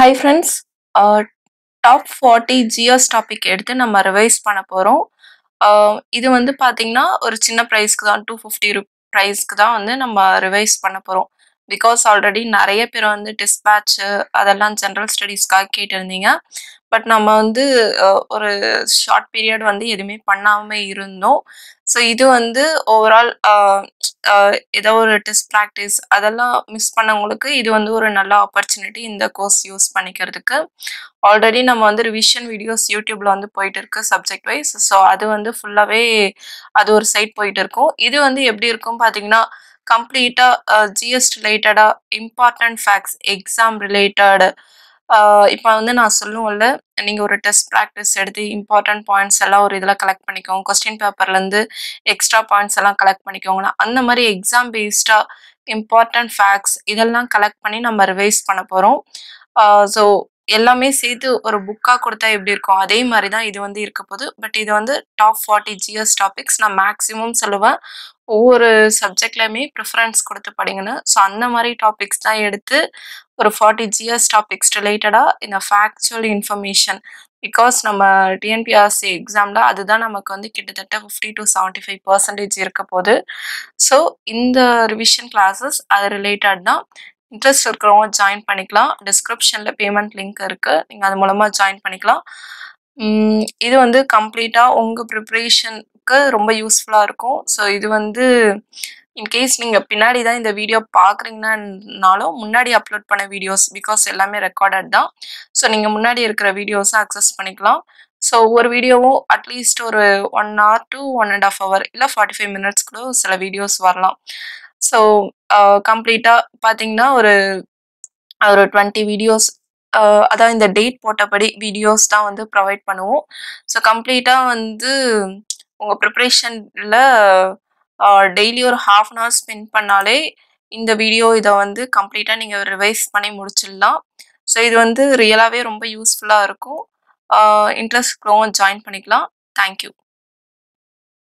hi friends top forty GS topic எடுத்து நம்ம revise பண்ண போகிறோம் இது வந்து பார்த்தீங்கன்னா ஒரு சின்ன ப்ரைஸ்க்கு தான் டூ ஃபிஃப்டி ரு ப்ரைஸ்க்கு தான் வந்து நம்ம ரிவைஸ் பண்ண போகிறோம் பிகாஸ் ஆல்ரெடி நிறைய பேர் வந்து டிஸ்பேட்ச்சு அதெல்லாம் ஜென்ரல் ஸ்டடீஸ்க்காக கேட்டிருந்தீங்க பட் நம்ம வந்து அஹ், ஒரு ஷார்ட் பீரியட் வந்து எதுவுமே பண்ணாமல் இருந்தோம் ஸோ இது வந்து ஓவரால் ஏதோ ஒரு டெஸ்ட் ப்ராக்டிஸ் அதெல்லாம் மிஸ் பண்ணவங்களுக்கு இது வந்து ஒரு நல்ல ஆப்பர்ச்சுனிட்டி இந்த கோர்ஸ் யூஸ் பண்ணிக்கிறதுக்கு ஆல்ரெடி நம்ம வந்து ரிவிஷன் வீடியோஸ் யூடியூப்ல வந்து போயிட்டு இருக்கு சப்ஜெக்ட் வைஸ் ஸோ அது வந்து ஃபுல்லாகவே அது ஒரு சைட் போயிட்டு இருக்கும் இது வந்து எப்படி இருக்கும் பார்த்தீங்கன்னா கம்ப்ளீட்டாக ஜிஎஸ் ரிலேட்டடாக இம்பார்ட்டன்ட் ஃபேக்ட்ஸ் எக்ஸாம் ரிலேட்டட் இப்போ வந்து நான் சொல்லுவேன்ல நீங்கள் ஒரு டெஸ்ட் ப்ராக்டிஸ் எடுத்து இம்பார்ட்டன்ட் பாயிண்ட்ஸ் எல்லாம் ஒரு இதில் கலெக்ட் பண்ணிக்கோங்க கொஸ்டின் பேப்பர்லேருந்து எக்ஸ்ட்ரா பாயிண்ட்ஸ் எல்லாம் கலெக்ட் பண்ணிக்கோங்களா அந்த மாதிரி எக்ஸாம் பேஸ்டாக இம்பார்ட்டன்ட் ஃபேக்ட்ஸ் இதெல்லாம் கலெக்ட் பண்ணி நம்ம ரிவைஸ் பண்ண போகிறோம் ஸோ எல்லாமே சேர்த்து ஒரு புக்காக கொடுத்தா எப்படி இருக்கும் அதே மாதிரி தான் இது வந்து இருக்க போகுது பட் இது வந்து டாப் ஃபார்ட்டி ஜிஎஸ் டாபிக்ஸ் நான் மேக்ஸிமம் சொல்லுவேன் ஒவ்வொரு சப்ஜெக்ட்லையுமே ப்ரிஃபரன்ஸ் கொடுத்து படிங்கன்னு ஸோ அந்த மாதிரி டாபிக்ஸ் தான் எடுத்து ஒரு ஃபார்ட்டி ஜிஎஸ் டாபிக்ஸ் ரிலேட்டடாக இந்த ஃபேக்சுவல் இன்ஃபர்மேஷன் பிகாஸ் நம்ம டிஎன்பிஆர்சி எக்ஸாமில் அதுதான் நமக்கு வந்து கிட்டத்தட்ட fifty to seventy five percentage இருக்க போகுது ஸோ இந்த ரிவிஷன் கிளாஸஸ் அது ரிலேட்டட் தான் இன்ட்ரெஸ்ட் இருக்கிறவங்க ஜாயின் பண்ணிக்கலாம் டிஸ்கிரிப்ஷனில் பேமெண்ட் லிங்க் இருக்குது நீங்கள் அது மூலமாக ஜாயின் பண்ணிக்கலாம் உம், இது வந்து கம்ப்ளீட்டாக உங்கள் ப்ரிப்ரேஷனுக்கு ரொம்ப யூஸ்ஃபுல்லாக இருக்கும் ஸோ இது வந்து இன்கேஸ் நீங்கள் பின்னாடி தான் இந்த வீடியோ பார்க்குறீங்கன்னாலும் முன்னாடி அப்லோட் பண்ண வீடியோஸ் பிகாஸ் எல்லாமே ரெக்கார்டட் தான் ஸோ நீங்கள் முன்னாடி இருக்கிற வீடியோஸை அக்சஸ் பண்ணிக்கலாம் ஸோ ஒரு வீடியோவும் அட்லீஸ்ட் ஒரு one hour to one and half hour இல்லை ஃபார்ட்டி ஃபைவ் மினிட்ஸ் கூட சில வீடியோஸ் வரலாம் ஸோ கம்ப்ளீட்டாக பார்த்தீங்கன்னா ஒரு ஒரு டுவெண்ட்டி வீடியோஸ் அதான் இந்த டேட் போட்டபடி வீடியோஸ் தான் வந்து ப்ரொவைட் பண்ணுவோம் ஸோ கம்ப்ளீட்டாக வந்து உங்கள் ப்ரிப்ரேஷனில் டெய்லி ஒரு ஹாஃப் அன் ஹவர் ஸ்பெண்ட் பண்ணாலே இந்த வீடியோ இதை வந்து கம்ப்ளீட்டாக நீங்கள் ரிவைஸ் பண்ணி முடிச்சிடலாம் ஸோ இது வந்து ரியலாகவே ரொம்ப யூஸ்ஃபுல்லாக இருக்கும் இன்ட்ரெஸ்ட் இருக்கிறவங்க ஜாயின் பண்ணிக்கலாம் தேங்க்யூ